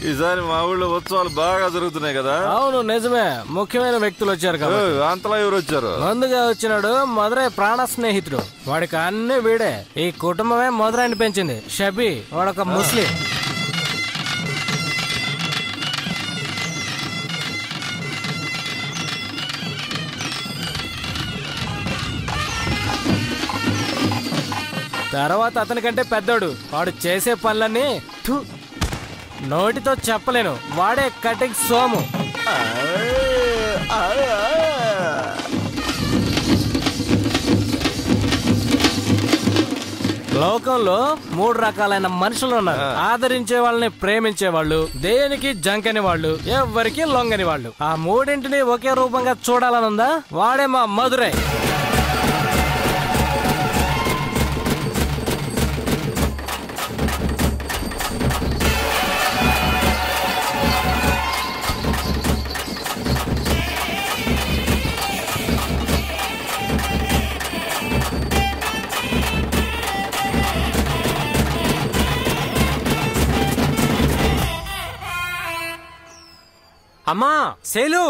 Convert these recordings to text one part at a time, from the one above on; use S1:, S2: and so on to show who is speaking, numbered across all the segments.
S1: ఈసారి మా ఊళ్ళో ఉత్సవాలు బాగా జరుగుతున్నాయి కదా
S2: అవును నిజమే ముఖ్యమైన వ్యక్తులు వచ్చారు కదా
S1: ఓ, అంతలా ఎవరు వచ్చారు
S2: ముందుగా వచ్చినాడు మధురై ప్రాణ స్నేహితుడు వాడికి అన్ని వీడే ఈ కుటుంబమే మధురైని పెంచింది షబీ వాడొక ముస్లిం తర్వాత అతనికంటే పెద్దోడు వాడు చేసే పనులన్నీ థు, నోటితో చెప్పలేను వాడే కటింగ్ సోము లోకంలో మూడు రకాలైన మనుషులు ఉన్నారు ఆదరించే వాళ్ళని ప్రేమించే వాళ్ళు దేనికి జంకని వాళ్ళు ఎవ్వరికి లొంగని వాళ్ళు ఆ మూడింటిని ఒకే రూపంగా చూడాలనుందా వాడే మా మధురై
S3: అమ్మా సేలు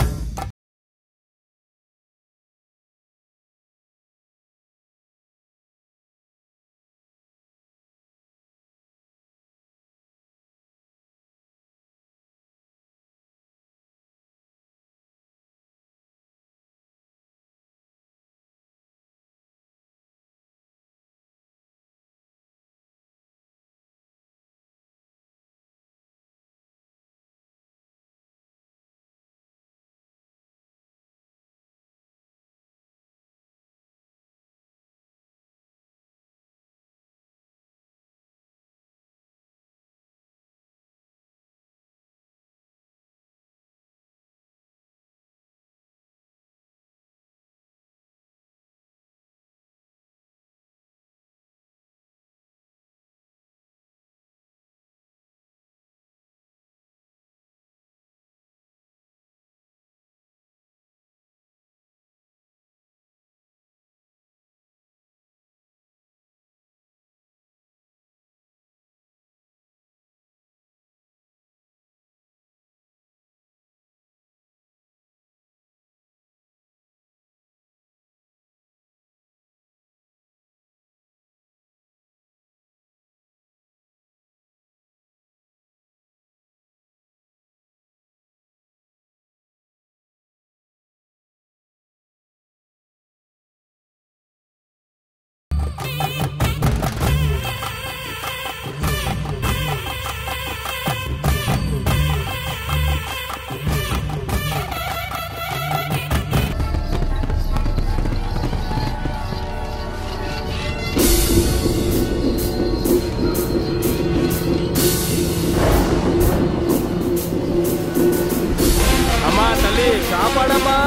S2: అమ్మా తల్లి కాపాడమ్మా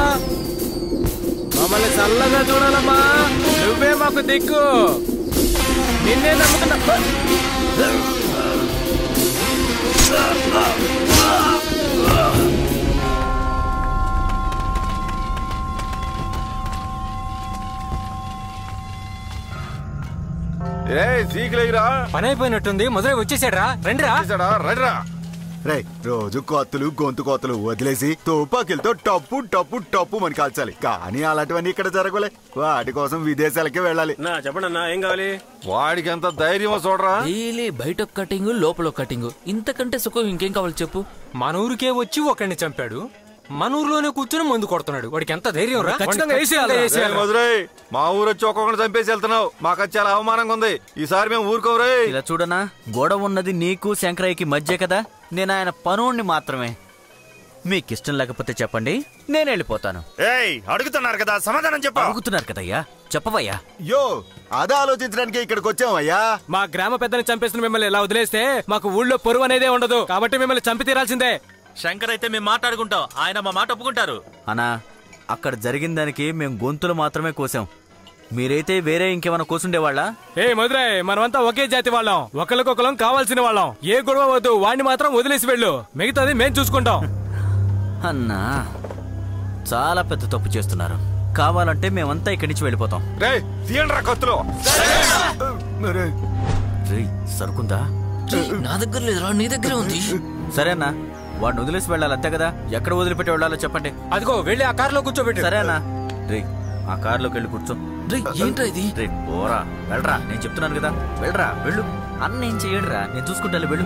S2: మమ్మల్ని చల్లగా చూడాలమ్మా నువ్వే మాకు దిక్కు నిన్నే నమ్ముకున్నా
S1: ఏ సీకిలేరా
S3: పని అయిపోయినట్టుంది మధురై వచ్చేసాడ్రా రండిరా
S1: రైడ్రా
S4: రే రోజు కోతలు గొంతు కోతలు వదిలేసి తుపాకీలతో టప్పు టప్పు టప్పు మన కాల్చాలి కానీ అలాంటివన్నీ ఇక్కడ జరగలే వాటి కోసం విదేశాలకే వెళ్ళాలి
S5: నా చెప్పండి అన్నా ఏం కావాలి
S1: వాడికి ఎంత ధైర్యమో చూడరా
S6: డైలీ బయట కటింగ్ లోపల కటింగ్ ఇంతకంటే సుఖం ఇంకేం కావాలి చెప్పు
S3: మన ఊరికే వచ్చి ఒకరిని చంపాడు మన ఊర్లోనే కూర్చొని మందు కొడుతున్నాడు వాడికి ఎంత ధైర్యం రా
S2: ఖచ్చితంగా
S3: వాడిని
S2: వేసేయాలి.
S3: ఖచ్చితంగా వేసేయాలి.
S1: మధురై మా ఊరు వచ్చి ఒక్కొక్కటి చంపేసి వెళ్తున్నావు మాకు అది చాలా అవమానంగా ఉంది ఈసారి మేము ఊరుకోవరే
S7: ఇలా చూడనా గొడవ ఉన్నది నీకు శంకరయ్యకి మధ్య కదా నేను ఆయన పనుణ్ణి మాత్రమే మీకు ఇష్టం లేకపోతే చెప్పండి నేను వెళ్ళిపోతాను
S4: ఏయ్ అడుగుతున్నారు కదా సమాధానం చెప్పు
S7: అడుగుతున్నారు కదయ్యా చెప్పవయ్యా
S4: యో అదే ఆలోచించడానికి ఇక్కడికి వచ్చామయ్యా
S2: మా గ్రామ పెద్దని చంపేసిన మిమ్మల్ని ఇలా వదిలేస్తే మాకు ఊళ్ళో పొరుగు అనేదే ఉండదు కాబట్టి మిమ్మల్ని చంపి తీరాల్సిందే
S8: శంకర్ అయితే మేము మాట్లాడుకుంటాం ఆయన మా మాట ఒప్పుకుంటారు
S7: అనా అక్కడ జరిగిన దానికి మేము గొంతులు మాత్రమే కోసాం మీరైతే వేరే ఇంకేమైనా కోసుండేవాళ్ళ
S2: ఏ మధురై మనమంతా ఒకే జాతి వాళ్ళం ఒకరికొకరం కావాల్సిన వాళ్ళం ఏ గొడవ వద్దు వాడిని మాత్రం వదిలేసి వెళ్ళు మిగతాది మేం చూసుకుంటాం
S7: అన్నా చాలా పెద్ద తప్పు చేస్తున్నారు కావాలంటే మేమంతా ఇక్కడి నుంచి వెళ్ళిపోతాం
S1: రే తీయండి రా కత్తులు
S7: రేయ్, సరుకుందా
S6: నా దగ్గర లేదురా నీ దగ్గర ఉంది
S7: సరేనా వాడిని వదిలేసి వెళ్ళాలి అంతే కదా ఎక్కడ వదిలిపెట్టి వెళ్ళాలో చెప్పండి
S3: అదిగో వెళ్ళి ఆ కారులో కూర్చోబెట్టు
S7: సరేనా రే ఆ కారులోకి వెళ్ళి కూర్చో
S6: రేయ్, ఏంట్రా ఇది
S7: రే పోరా వెళ్ళరా నేను చెప్తున్నాను కదా వెళ్ళరా వెళ్ళు అన్న ఏం చేయడురా నేను చూసుకుంటా వెళ్ళు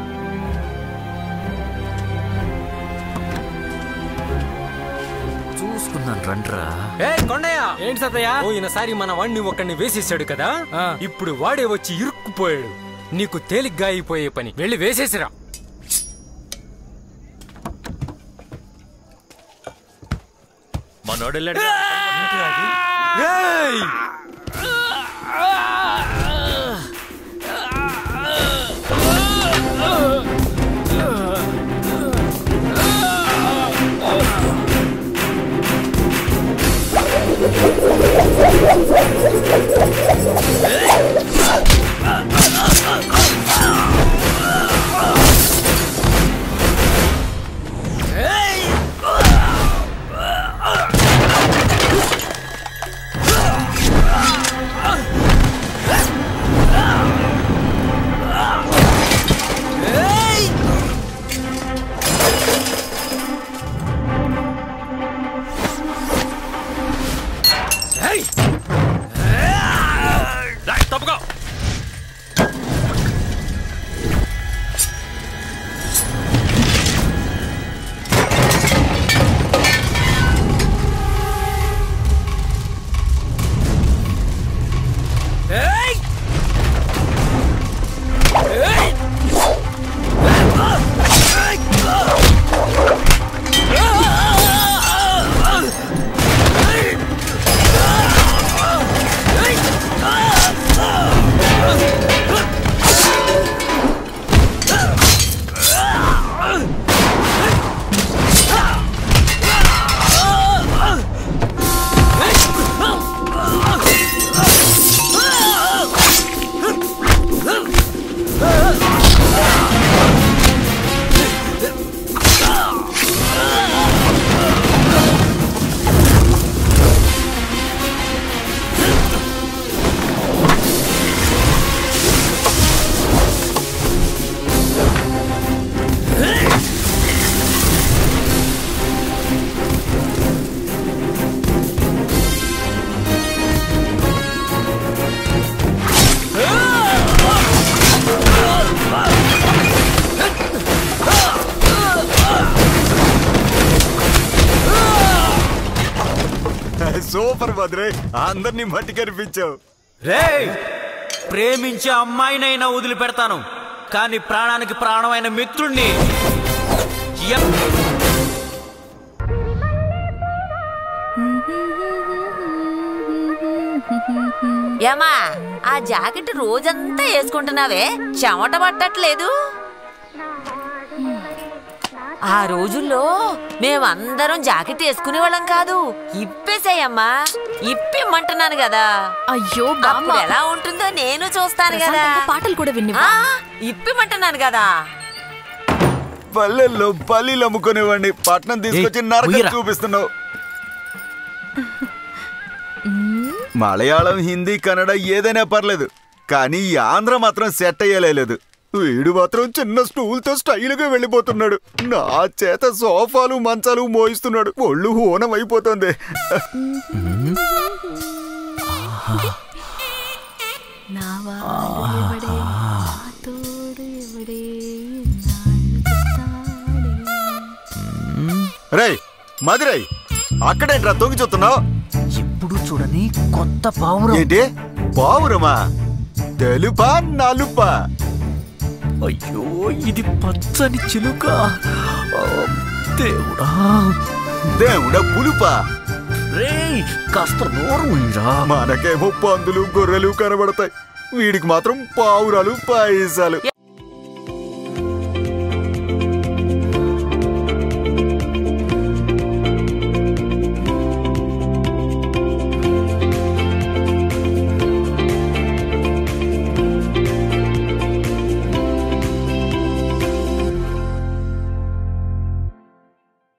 S7: చూసుకున్నాను రండ్రా
S3: ఏ కొండయ్య
S2: ఏంటి సత్తయ్య
S3: పోయినసారి మన వాడిని ఒకడిని వేసేసాడు కదా
S2: ఆ.
S3: ఇప్పుడు వాడే వచ్చి ఇరుక్కుపోయాడు నీకు తేలిగ్గా అయిపోయే పని వెళ్ళి వేసేసిరా
S8: మనోడు వెళ్ళాడు
S3: ఏయ్!
S8: రేయ్, తప్పుకో
S4: సూపర్ భద్రే అందరినీ మట్టి కనిపించావు
S7: రే ప్రేమించే అమ్మాయినైనా వదిలిపెడతాను కానీ ప్రాణానికి ప్రాణమైన మిత్రుణ్ణి ఎప్-
S5: ఏమా ఆ జాకెట్ రోజంతా వేసుకుంటున్నావే చెమట పట్టట్లేదు ఆ రోజుల్లో మేమందరం జాకెట్ వేసుకునే వాళ్ళం కాదు ఇప్పేసేయమ్మా ఇప్పిమ్మంటున్నాను కదా
S9: అయ్యో బామ్మ
S5: అప్పుడు ఎలా ఉంటుందో నేను చూస్తాను కదా
S9: ప్రశాంతంగా పాటలు కూడా విన్ని
S5: ఆ, ఇప్పిమ్మంటున్నాను కదా
S4: పల్లెల్లో పల్లీలు అమ్ముకునేవాడిని పట్నం తీసుకొచ్చి
S7: ఏయ్,
S4: నరకం
S7: ఉయ్యరా.
S4: చూపిస్తున్నావు మలయాళం హిందీ కన్నడ ఏదైనా పర్లేదు కానీ ఈ ఆంధ్ర మాత్రం సెట్ అయ్యలేదు వీడు మాత్రం చిన్న స్టూల్తో స్టైల్గా వెళ్ళిపోతున్నాడు నా చేత సోఫాలు మంచాలు మోయిస్తున్నాడు ఒళ్ళు హోనం అయిపోతుంది రేయ్ మధురై అక్కడేంట్రా తొంగి చూస్తున్నావు
S7: ఎప్పుడు చూడని కొత్త పావురం
S4: ఏంటి పావురమా తెలుపా నలుపా
S7: అయ్యో ఇది పచ్చని చిలుక ఆ, దేవుడా
S4: దేవుడా పులుపా
S7: రేయ్ కాస్త నోరు మూయరా.
S4: మనకేమో పందులు గొర్రెలు కనబడతాయి వీడికి మాత్రం పావురాలు పాయసాలు